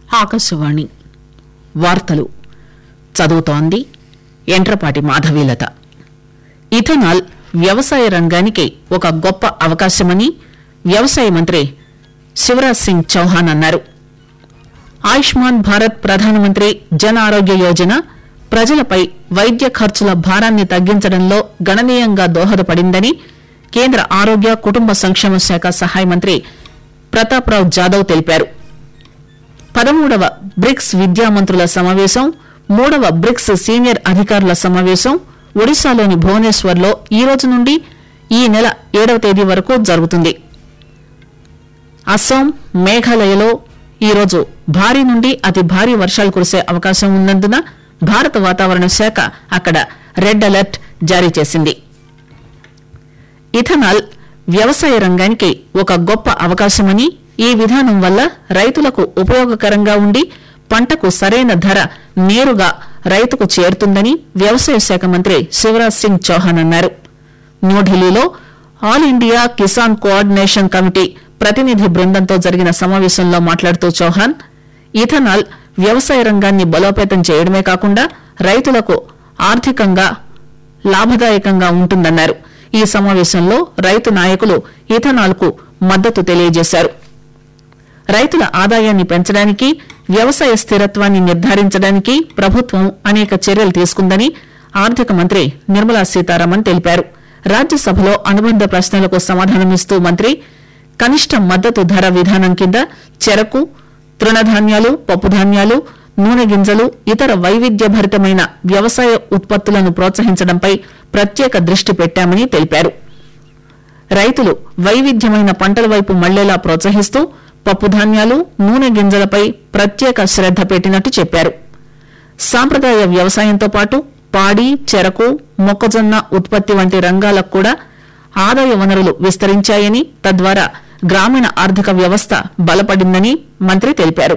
ఆకాశవాణి వార్తలు చదువుతోంది ఎంట్రపాటి మాధవీలత ఇథనాల్ వ్యవసాయ రంగానికి ఒక గొప్ప అవకాశమని వ్యవసాయ మంత్రి శివరాజ్ సింగ్ చౌహాన్ అన్నారు ఆయుష్మాన్ భారత్ ప్రధానమంత్రి జన్ ఆరోగ్య యోజన ప్రజలపై వైద్య ఖర్చుల భారాన్ని తగ్గించడంలో గణనీయంగా దోహదపడిందని కేంద్ర ఆరోగ్య కుటుంబ సంక్షేమ శాఖ సహాయ మంత్రి ప్రతాప్రావ్ జాదవ్ తెలిపారు పదమూడవ బ్రిక్స్ విద్యామంత్రుల సమావేశం మూడవ బ్రిక్స్ సీనియర్ అధికారుల సమావేశం ఒడిశాలోని భువనేశ్వర్ లో ఈ రోజు నుండి ఈ నెల ఏడవ తేదీ వరకు జరుగుతుంది అస్సాం మేఘాలయలో ఈరోజు భారీ నుండి అతి భారీ వర్షాలు కురిసే అవకాశం ఉన్నందున భారత వాతావరణ శాఖ అక్కడ రెడ్ అలర్ట్ జారీ చేసింది ఇథనాల్ వ్యవసాయ రంగానికి ఒక గొప్ప అవకాశమని ఈ విధానం వల్ల రైతులకు ఉపయోగకరంగా ఉండి పంటకు సరైన ధర నేరుగా రైతుకు చేరుతుందని వ్యవసాయ శాఖ మంత్రి శివరాజ్ సింగ్ చౌహాన్ అన్నారు న్యూఢిల్లీలో All India Kisan coordination committee ప్రతినిధి బృందంతో జరిగిన సమావేశంలో మాట్లాడుతూ చౌహాన్ ఇథనాల్ వ్యవసాయ రంగాన్ని బలోపేతం చేయడమే కాకుండా రైతులకు ఆర్థికంగా లాభదాయకంగా ఉంటుందన్నారు ఈ సమావేశంలో రైతు నాయకులు ఇథనాల్ కు మద్దతు తెలియజేశారు రైతుల ఆదాయాన్ని పెంచడానికి వ్యవసాయ స్థిరత్వాన్ని నిర్ధారించడానికి ప్రభుత్వం అనేక చర్యలు తీసుకుందని ఆర్థిక మంత్రి నిర్మలా సీతారామన్ తెలిపారు రాజ్యసభలో అనుబంధ ప్రశ్నలకు సమాధానమిస్తూ మంత్రి కనిష్ట మద్దతు ధర విధానం కింద చెరకు తృణధాన్యాలు పప్పుధాన్యాలు నూనె గింజలు ఇతర వైవిధ్యభరితమైన వ్యవసాయ ఉత్పత్తులను ప్రోత్సహించడంపై ప్రత్యేక దృష్టి పెట్టామని తెలిపారు రైతులు వైవిధ్యమైన పంటల వైపు మళ్లేలా ప్రోత్సహిస్తూ పప్పుధాన్యాలు నూనె గింజలపై ప్రత్యేక శ్రద్ద పెట్టినట్టు చెప్పారు సాంప్రదాయ వ్యవసాయంతో పాటు పాడి చెరకు మొక్కజొన్న ఉత్పత్తి వంటి రంగాలకు కూడా ఆదాయ వనరులు విస్తరించాయని తద్వారా గ్రామీణ ఆర్థిక వ్యవస్థ బలపడిందని మంత్రి తెలిపారు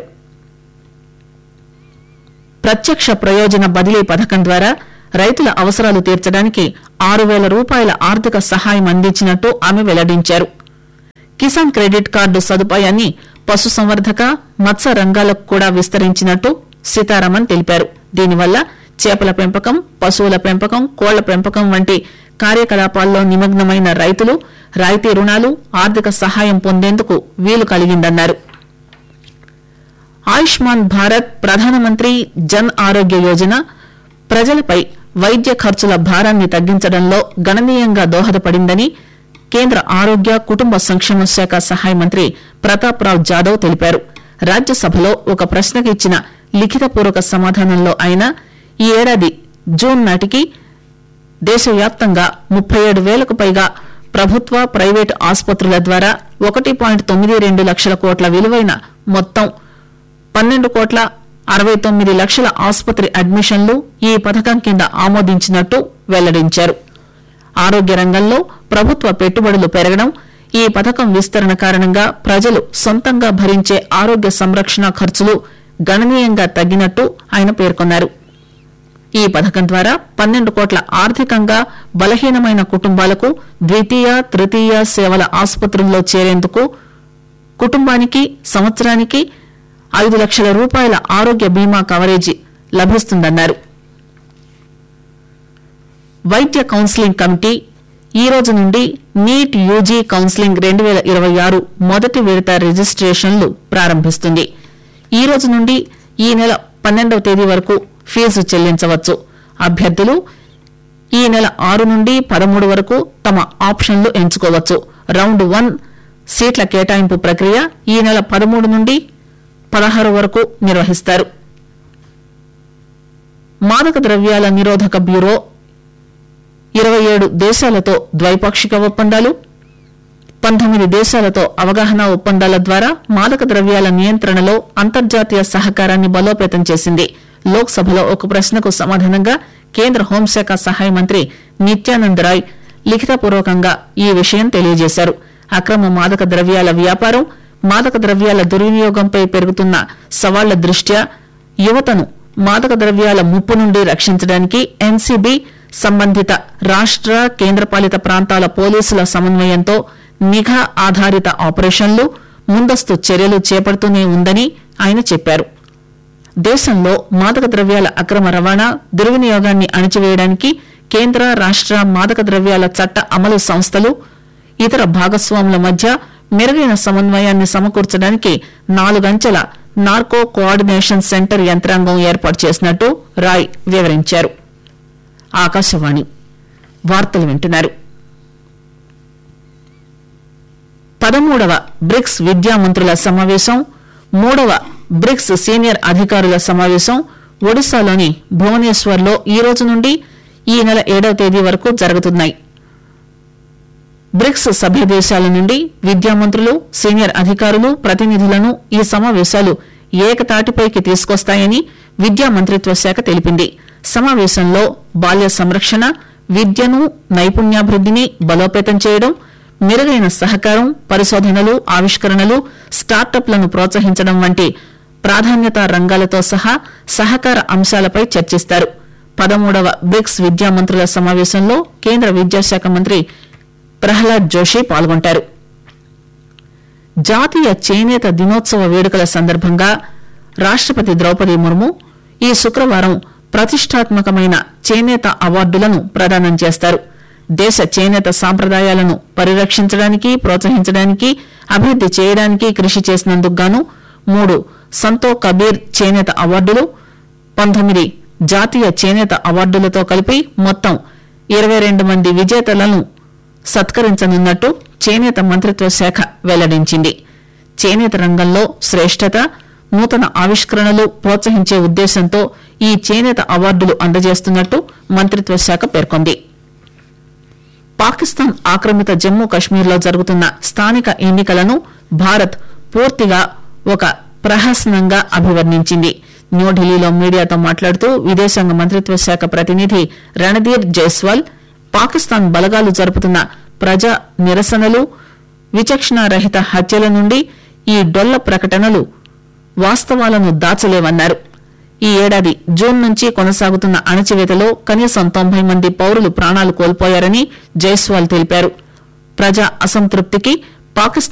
ప్రత్యక్ష ప్రయోజన బదిలీ పథకం ద్వారా రైతుల అవసరాలు తీర్చడానికి ఆరు వేల రూపాయల ఆర్థిక సహాయం అందించినట్టు ఆమె వెల్లడించారు కిసాన్ క్రెడిట్ కార్డు సదుపాయాన్ని పశుసంవర్ధక మత్స్య రంగాలకు కూడా విస్తరించినట్టు సీతారామన్ తెలిపారు దీనివల్ల చేపల పెంపకం పశువుల పెంపకం కోళ్ల పెంపకం వంటి కార్యకలాపాల్లో నిమగ్నమైన రైతులు రాయితీ రుణాలు ఆర్థిక సహాయం పొందేందుకు వీలు కలిగిందన్నారు ఆయుష్మాన్ భారత్ ప్రధానమంత్రి జన్ ఆరోగ్య యోజన ప్రజలపై వైద్య ఖర్చుల భారాన్ని తగ్గించడంలో గణనీయంగా దోహదపడిందని కేంద్ర ఆరోగ్య కుటుంబ సంక్షేమ శాఖ సహాయ మంత్రి ప్రతాప్రావ్ జాదవ్ తెలిపారు రాజ్యసభలో ఒక ప్రశ్నకు ఇచ్చిన లిఖితపూర్వక సమాధానంలో ఆయన ఈ ఏడాది జూన్ నాటికి దేశవ్యాప్తంగా ముప్పై ఏడు వేలకు పైగా ప్రభుత్వ ప్రైవేటు ఆసుపత్రుల ద్వారా ఒకటి పాయింట్ తొమ్మిది రెండు లక్షల కోట్ల విలువైన మొత్తం పన్నెండు కోట్ల అరవై తొమ్మిది లక్షల ఆసుపత్రి అడ్మిషన్లు ఈ పథకం కింద ఆమోదించినట్టు వెల్లడించారు ఆరోగ్య రంగంలో ప్రభుత్వ పెట్టుబడులు పెరగడం ఈ పథకం విస్తరణ కారణంగా ప్రజలు సొంతంగా భరించే ఆరోగ్య సంరక్షణ ఖర్చులు గణనీయంగా తగ్గినట్టు ఆయన పేర్కొన్నారు ఈ పథకం ద్వారా పన్నెండు కోట్ల ఆర్థికంగా బలహీనమైన కుటుంబాలకు ద్వితీయ తృతీయ సేవల ఆసుపత్రుల్లో చేరేందుకు కుటుంబానికి సంవత్సరానికి ఐదు లక్షల రూపాయల ఆరోగ్య బీమా కవరేజీ లభిస్తుందన్నారు వైద్య కౌన్సిలింగ్ కమిటీ ఈ రోజు నుండి నీట్ యూజీ కౌన్సిలింగ్ రెండు వేల ఇరవై ఆరు మొదటి విడత రిజిస్ట్రేషన్లు ప్రారంభిస్తుంది ఈ రోజు నుండి ఈ నెల పన్నెండవ తేదీ వరకు ఫీజు చెల్లించవచ్చు అభ్యర్థులు ఈ నెల ఆరు నుండి పదమూడు వరకు తమ ఆప్షన్లు ఎంచుకోవచ్చు రౌండ్ వన్ సీట్ల కేటాయింపు ప్రక్రియ ఈ నెల పదమూడు నుండి పదహారు వరకు నిర్వహిస్తారు మాదక ద్రవ్యాల నిరోధక బ్యూరో ఇరవై ఏడు దేశాలతో ద్వైపాక్షిక ఒప్పందాలు పంతొమ్మిది దేశాలతో అవగాహన ఒప్పందాల ద్వారా మాదక ద్రవ్యాల నియంత్రణలో అంతర్జాతీయ సహకారాన్ని బలోపేతం చేసింది లోక్సభలో ఒక ప్రశ్నకు సమాధానంగా కేంద్ర హోంశాఖ సహాయ మంత్రి నిత్యానంద్ రాయ్ లిఖితపూర్వకంగా ఈ విషయం తెలియజేశారు అక్రమ మాదక ద్రవ్యాల వ్యాపారం మాదక ద్రవ్యాల దుర్వినియోగంపై పెరుగుతున్న సవాళ్ల దృష్ట్యా యువతను మాదక ద్రవ్యాల ముప్పు నుండి రక్షించడానికి ఎన్సీబీ సంబంధిత రాష్ట కేంద్రపాలిత ప్రాంతాల పోలీసుల సమన్వయంతో నిఘా ఆధారిత ఆపరేషన్లు ముందస్తు చర్యలు చేపడుతూనే ఉందని ఆయన చెప్పారు దేశంలో మాదక ద్రవ్యాల అక్రమ రవాణా దుర్వినియోగాన్ని అణచివేయడానికి కేంద్ర రాష్ట మాదక ద్రవ్యాల చట్ట అమలు సంస్థలు ఇతర భాగస్వాముల మధ్య మెరుగైన సమన్వయాన్ని సమకూర్చడానికి నాలుగంచెల నార్కో కోఆర్డినేషన్ సెంటర్ యంత్రాంగం ఏర్పాటు చేసినట్టు రాయ్ వివరించారు ఆకాశవాణి వార్తలు వింటున్నారు పదమూడవ బ్రిక్స్ విద్యామంత్రుల సమావేశం మూడవ బ్రిక్స్ సీనియర్ అధికారుల సమావేశం ఒడిశాలోని భువనేశ్వర్ లో ఈ రోజు నుండి ఈ నెల ఏడవ తేదీ వరకు జరుగుతున్నాయి బ్రిక్స్ సభ్య దేశాల నుండి విద్యామంత్రులు సీనియర్ అధికారులు ప్రతినిధులను ఈ సమావేశాలు ఏకతాటిపైకి తీసుకొస్తాయని విద్యా మంత్రిత్వ శాఖ తెలిపింది సమావేశంలో బాల్య సంరక్షణ విద్యను నైపుణ్యాభివృద్దిని బలోపేతం చేయడం మెరుగైన సహకారం పరిశోధనలు ఆవిష్కరణలు స్టార్టప్లను ప్రోత్సహించడం వంటి ప్రాధాన్యతా రంగాలతో సహా సహకార అంశాలపై చర్చిస్తారు పదమూడవ బ్రిక్స్ విద్యామంత్రుల సమావేశంలో కేంద్ర విద్యాశాఖ మంత్రి ప్రహ్లాద్ జోషి పాల్గొంటారు జాతీయ చేనేత దినోత్సవ వేడుకల సందర్భంగా రాష్టపతి ద్రౌపది ముర్ము ఈ శుక్రవారం ప్రతిష్టాత్మకమైన చేనేత అవార్డులను ప్రదానం చేస్తారు దేశ చేనేత సాంప్రదాయాలను పరిరక్షించడానికి ప్రోత్సహించడానికి అభివృద్ది చేయడానికి కృషి చేసినందుకు గాను మూడు సంతో కబీర్ చేనేత అవార్డులు పంతొమ్మిది జాతీయ చేనేత అవార్డులతో కలిపి మొత్తం ఇరవై రెండు మంది విజేతలను సత్కరించనున్నట్టు చేనేత మంత్రిత్వ శాఖ వెల్లడించింది చేనేత రంగంలో శ్రేష్టత నూతన ఆవిష్కరణలు ప్రోత్సహించే ఉద్దేశంతో ఈ చేనేత అవార్డులు అందజేస్తున్నట్టు మంత్రిత్వ శాఖ పేర్కొంది పాకిస్తాన్ ఆక్రమిత జమ్మూ కశ్మీర్లో జరుగుతున్న స్థానిక ఎన్నికలను భారత్ పూర్తిగా ఒక ప్రహసనంగా అభివర్ణించింది న్యూఢిల్లీలో మీడియాతో మాట్లాడుతూ విదేశాంగ మంత్రిత్వ శాఖ ప్రతినిధి రణధీర్ జైస్వాల్ పాకిస్తాన్ బలగాలు జరుపుతున్న ప్రజా నిరసనలు విచక్షణారహిత హత్యల నుండి ఈ డొల్ల ప్రకటనలు వాస్తవాలను దాచలేవన్నారు ఈ ఏడాది జూన్ నుంచి కొనసాగుతున్న అణచివేతలో కనీసం తొంభై మంది పౌరులు ప్రాణాలు కోల్పోయారని జైస్వాల్ తెలిపారు ప్రజా అసంతృప్తికి పాకిస్తాన్